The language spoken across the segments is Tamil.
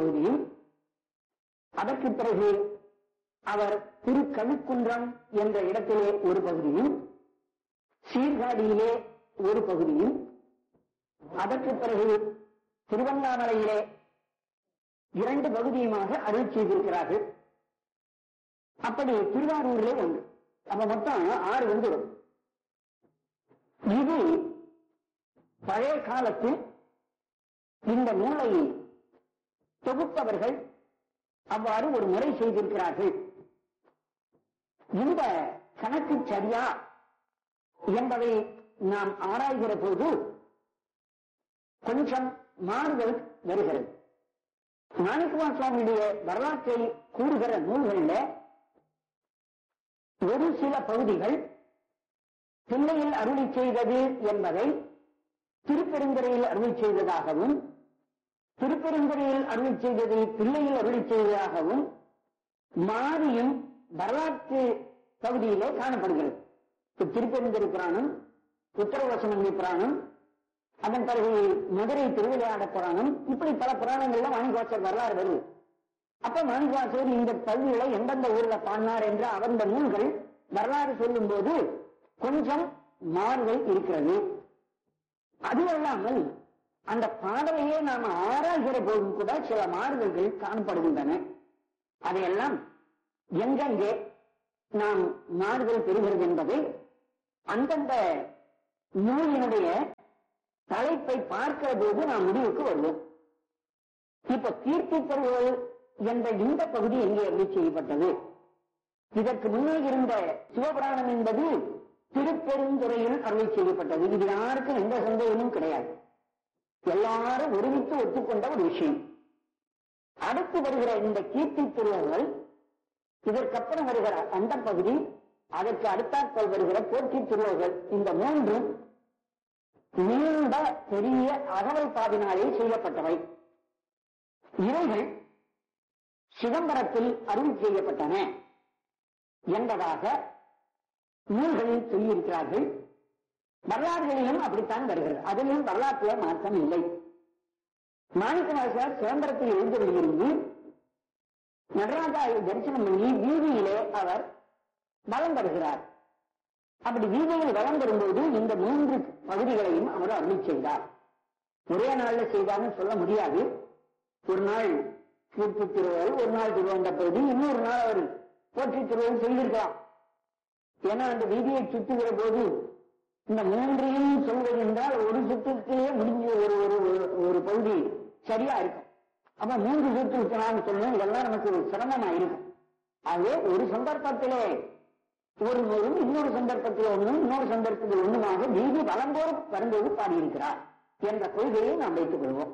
பகுதியும் அதற்கு பிறகு அவர் திருக்கழுக்குன்றம் என்ற இடத்திலே ஒரு பகுதியும் சீர்காழியிலே ஒரு பகுதியும் அதற்கு பிறகு திருவண்ணாமலையிலே இரண்டு பகுதியுமாக அருள் செய்திருக்கிறார்கள் அப்படி திருவாரூரிலே ஒன்று அப்ப மொத்தம் ஆறு வந்துடும் இது பழைய காலத்தில் இந்த நூலை தொகுப்பவர்கள் அவ்வாறு ஒரு முறை செய்திருக்கிறார்கள் இந்த கணக்கு சரியா என்பதை நாம் ஆராய்கிற போது கொஞ்சம் மாறுதல் வருகிறது மாணிக்குமார் சுவாமியுடைய வரலாற்றை கூறுகிற நூல்களில் ஒரு சில பகுதிகள் பிள்ளையில் அருளி செய்தது என்பதை திருப்பெருந்துறையில் அருளி செய்ததாகவும் திருப்பெருந்துறையில் அருளி செய்ததை பிள்ளையில் அருளி செய்ததாகவும் மாறியும் வரலாற்று பகுதியிலே காணப்படுகிறது இப்ப திருப்பெருந்துறை புராணம் உத்தரவசமங்கை புராணம் அதன் பிறகு மதுரை திருவிளையாட புராணம் இப்படி பல புராணங்கள்ல மாணிக்கவாசர் வரலாறு வருது அப்ப மாணிக்கவாசர் இந்த பகுதிகளை எந்தெந்த ஊர்ல பாடினார் என்று அவந்த நூல்கள் வரலாறு சொல்லும் போது கொஞ்சம் மாறுதல் இருக்கிறது அது அல்லாமல் அந்த பாடலையே நாம் ஆராய்கிற போதும் கூட சில மாறுதல்கள் காணப்படுகின்றன அதையெல்லாம் எங்கெங்கே நாம் மாறுதல் பெறுகிறது என்பதை அந்தந்த நூலினுடைய தலைப்பை பார்க்கிற போது நாம் முடிவுக்கு வருவோம் இப்ப கீர்த்தி பெறுவது என்ற இந்த பகுதி எங்கே அருளி செய்யப்பட்டது இதற்கு முன்னே இருந்த சிவபுராணம் என்பது திருப்பெருந்துறையில் அருளை செய்யப்பட்டது இது யாருக்கும் எந்த சந்தேகமும் கிடையாது எல்லாரும் ஒருமித்து ஒத்துக்கொண்ட ஒரு விஷயம் அடுத்து வருகிற இந்த கீர்த்தி திருவங்கள் இதற்கப்புறம் வருகிற அந்த பகுதி அதற்கு அடுத்தாற்போல் வருகிற போற்றி திருவர்கள் இந்த மூன்றும் நீண்ட பெரிய அகவல் பாதினாலே செய்யப்பட்டவை இவைகள் சிதம்பரத்தில் அருள் செய்யப்பட்டன என்பதாக நூல்களில் சொல்லியிருக்கிறார்கள் வரலாறுகளிலும் அப்படித்தான் வருகிறது அதிலும் வரலாற்றில் மாற்றம் இல்லை மாணிக்கவாசர் சிதம்பரத்தில் எழுந்தவழியிருந்து நடராஜாவை தரிசனம் பண்ணி வீதியிலே அவர் வலம் வருகிறார் அப்படி வீதியில் வலம் வரும்போது இந்த மூன்று பகுதிகளையும் அவர் அருளி செய்தார் ஒரே நாள்ல செய்தார்னு சொல்ல முடியாது ஒரு நாள் கீர்த்தி திருவள் ஒரு நாள் திருவந்த பகுதி இன்னொரு நாள் அவர் போற்றி திருவள் செய்திருக்கலாம் ஏன்னா அந்த வீதியை சுற்றுகிற போது இந்த மூன்றையும் சொல்வது என்றால் ஒரு சுற்றுக்கிலேயே முடிஞ்ச ஒரு ஒரு ஒரு- ஒரு பகுதி சரியா இருக்கும் அப்ப மூன்று சுற்று இருக்கலாம்னு சொல்லணும் இதெல்லாம் நமக்கு சிரமமா இருக்கும் ஆகவே ஒரு சந்தர்ப்பத்திலே ஒரு நூலும் இன்னொரு சந்தர்ப்பத்தில் ஒன்றும் இன்னொரு சந்தர்ப்பத்தில் ஒன்றுமாக வீதி வளம்போர் வரும்போது பாடியிருக்கிறார் என்ற கொள்கையை நாம் வைத்துக் கொள்வோம்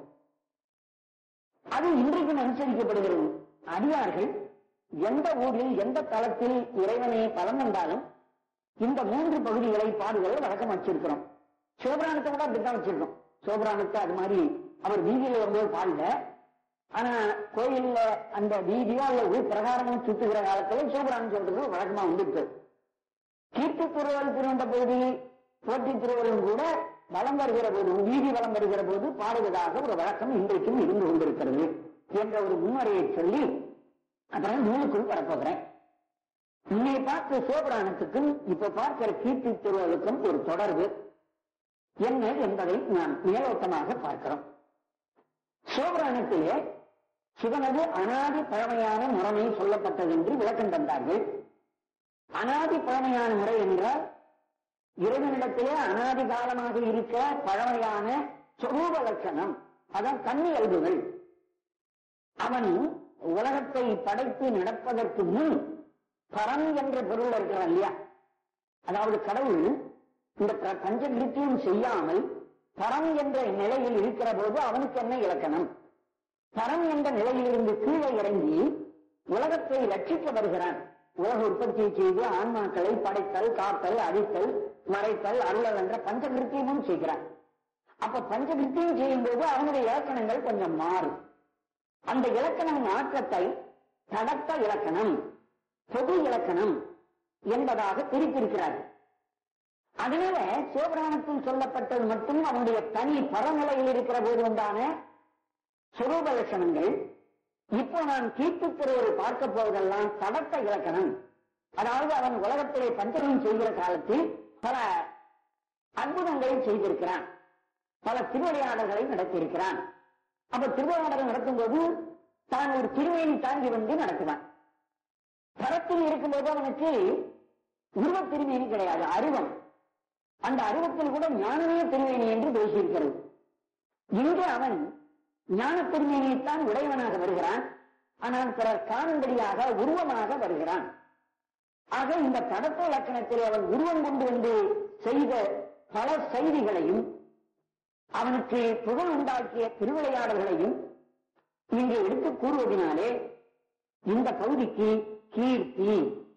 அது இன்றைக்கும் அனுசரிக்கப்படுகிறது அடியார்கள் எந்த ஊரில் எந்த தளத்தில் இறைவனை பலம் வந்தாலும் இந்த மூன்று பகுதிகளை பாடுவதை வழக்கம் வச்சிருக்கிறோம் சிவபுராணத்தை கூட அப்படித்தான் வச்சிருக்கோம் சிவபுராணத்தை அது மாதிரி அவர் வீதியில வரும்போது பாடல ஆனா கோயில்ல அந்த வீதியோ அல்ல ஊர் பிரகாரமும் சுத்துகிற காலத்துல சிவபுராணம் சொல்றது வழக்கமா வந்துட்டு கீர்த்தி திருவள்ளுவர் திருவந்த பகுதி போட்டி திருவள்ளுவரும் கூட வலம் வருகிற போது வீதி வலம் வருகிற போது பாடுவதாக ஒரு வழக்கம் இன்றைக்கும் இருந்து கொண்டிருக்கிறது என்ற ஒரு முன்னுரையை சொல்லி அப்புறம் நூலுக்குள் வரப்போகிறேன் முன்னே பார்த்த சிவபுராணத்துக்கும் இப்ப பார்க்கிற கீர்த்தி திருவள்ளுக்கும் ஒரு தொடர்பு என்ன என்பதை நாம் மேலோட்டமாக பார்க்கிறோம் சிவபுராணத்திலே சிவனது அனாதி பழமையான முறைமை சொல்லப்பட்டது என்று விளக்கம் தந்தார்கள் அனாதி பழமையான முறை என்றால் இறைவனிடத்திலே அனாதி காலமாக இருக்க பழமையான சொரூப லட்சணம் அதான் கண்ணியல்புகள் அவன் உலகத்தை படைத்து நடப்பதற்கு முன் பரம் என்ற பொருள் இருக்கிறான் இல்லையா அதாவது கடவுள் இந்த பிர- பஞ்சகிருத்தியம் செய்யாமல் பரம் என்ற நிலையில் இருக்கிற போது அவனுக்கு என்ன இலக்கணம் பரம் என்ற நிலையிலிருந்து கீழே இறங்கி உலகத்தை ரட்சிக்க வருகிறான் உலக உற்பத்தியை செய்து ஆன்மாக்களை படைத்தல் காத்தல் அழித்தல் மறைத்தல் அருளல் என்ற பஞ்சகிருத்தியமும் செய்கிறான் அப்ப பஞ்சகிருத்தியம் செய்யும் போது அவனுடைய இலக்கணங்கள் கொஞ்சம் மாறும் அந்த இலக்கண மாற்றத்தை தடத்த இலக்கணம் பொது இலக்கணம் என்பதாக பிரித்திருக்கிறார்கள் அதனால சிவபுராணத்தில் சொல்லப்பட்டது மட்டும் அவனுடைய தனி பரநிலையில் இருக்கிற போது உண்டான சுரூப லட்சணங்கள் இப்போ நான் கீர்த்தி திருவரை பார்க்க போவதெல்லாம் தடத்த இலக்கணம் அதாவது அவன் உலகத்திலே பஞ்சகம் செய்கிற காலத்தில் பல அற்புதங்களை செய்திருக்கிறான் பல திருவிளையாடல்களை நடத்தியிருக்கிறான் அப்ப திருவிளையாடல் நடத்தும் போது தான் ஒரு திருமையை தாங்கி வந்து நடத்துவான் தரத்தில் இருக்கும்போது அவனுக்கு உருவத் திருமேனி கிடையாது அருவம் அந்த அருவத்தில் கூட ஞானமே திருமேனி என்று பேசியிருக்கிறது இன்று அவன் ஞான திருமேனியைத்தான் உடையவனாக வருகிறான் ஆனால் பிறர் காணும்படியாக உருவமாக வருகிறான் ஆக இந்த தடத்த இலக்கணத்தில் அவன் உருவம் கொண்டு வந்து செய்த பல செய்திகளையும் அவனுக்கு புகழ் உண்டாக்கிய திருவிளையாடல்களையும் இங்கே எடுத்து கூறுவதனாலே இந்த பகுதிக்கு கீர்த்தி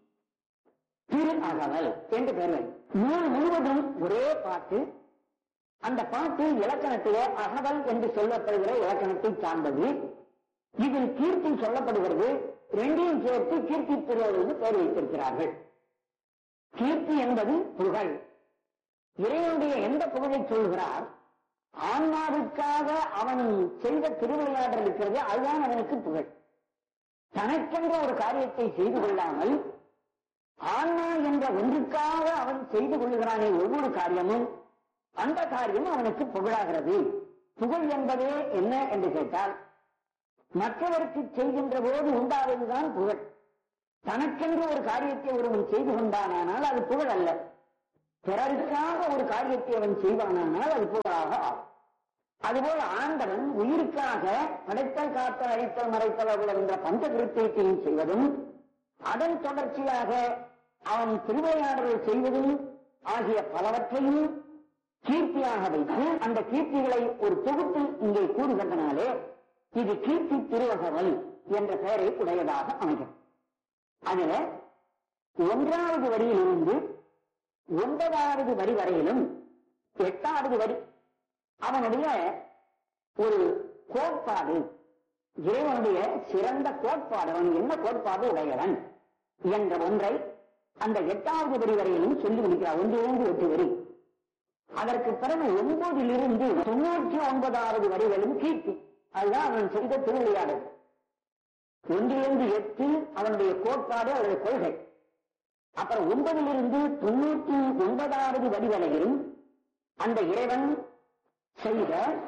திரு அகவல் என்று பெயர் நூல் முழுவதும் ஒரே பாட்டு அந்த பாட்டு இலக்கணத்திலே அகவல் என்று சொல்லப்படுகிற இலக்கணத்தை சார்ந்தது இதில் கீர்த்தி சொல்லப்படுகிறது ரெண்டையும் சேர்த்து கீர்த்தி திருவள்ளுவர் என்று பெயர் வைத்திருக்கிறார்கள் கீர்த்தி என்பது புகழ் இறைவனுடைய எந்த புகழை சொல்கிறார் ஆன்மாவுக்காக அவன் செய்த திருவிளையாடல் இருக்கிறது அதுதான் அவனுக்கு புகழ் தனக்கென்ற ஒரு காரியத்தை செய்து கொள்ளாமல் ஆன்மா என்ற ஒன்றுக்காக அவன் செய்து கொள்கிறானே ஒவ்வொரு காரியமும் அந்த காரியம் அவனுக்கு புகழாகிறது புகழ் என்பதே என்ன என்று கேட்டால் மற்றவருக்கு செய்கின்ற போது உண்டாவதுதான் புகழ் தனக்கென்று ஒரு காரியத்தை ஒருவன் செய்து கொண்டானால் அது புகழ் அல்ல பிறருக்காக ஒரு காரியத்தை அவன் செய்வானானால் அது புகழாக ஆகும் அதுபோல ஆண்டவன் உயிருக்காக படைத்தல் காத்தல் அழித்தல் மறைத்தல் அவ்வளவு என்ற பஞ்ச கிருத்தியத்தையும் செய்வதும் அதன் தொடர்ச்சியாக அவன் திருவிளையாடல் செய்வதும் ஆகிய பலவற்றையும் கீர்த்தியாக வைத்து அந்த கீர்த்திகளை ஒரு தொகுத்து இங்கே கூறுகின்றனாலே இது கீர்த்தி திருவகவல் என்ற பெயரை உடையதாக அமைகிறது அதுல ஒன்றாவது வரியிலிருந்து ஒன்பதாவது வரி வரையிலும் எட்டாவது வரி அவனுடைய ஒரு கோட்பாடு இறைவனுடைய சிறந்த கோட்பாடு அவன் என்ன கோட்பாடு உடையவன் என்ற ஒன்றை அந்த எட்டாவது வரி வரையிலும் சொல்லி முடிக்கிறார் ஒன்றிலிருந்து எட்டு வரி அதற்கு பிறகு ஒன்பதிலிருந்து தொண்ணூற்றி ஒன்பதாவது வரிகளும் கீர்த்தி அதுதான் அவன் செய்த திருவிளையாடல் ஒன்றிலிருந்து எட்டு அவனுடைய கோட்பாடு அவருடைய கொள்கை அப்புறம் ஒன்பதிலிருந்து தொண்ணூற்றி ஒன்பதாவது வரி வரையிலும் அந்த இறைவன் செய்த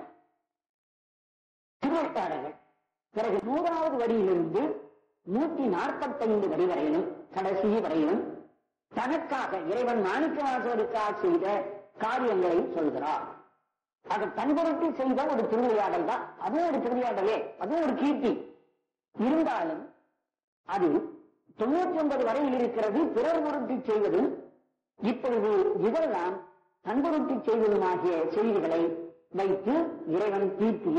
திருவட்டாடங்கள் பிறகு நூறாவது வரியிலிருந்து நூற்றி நாற்பத்தைந்து வரி வரையிலும் கடைசி வரையிலும் தனக்காக இறைவன் மாணிக்கவாசகருக்காக செய்த காரியங்களை சொல்கிறார் அது தன்பொருட்டு செய்த ஒரு திருவிளையாடல் தான் அதுவும் ஒரு திருவிளையாடலே அதுவும் ஒரு கீர்த்தி இருந்தாலும் அது தொண்ணூற்றி ஒன்பது வரையில் இருக்கிறது பிறர் பொருட்டு செய்வதும் இப்பொழுது இதெல்லாம் தன்பொருட்டு செய்வதுமாகிய செய்திகளை வைத்து இறைவன் கீர்த்தியை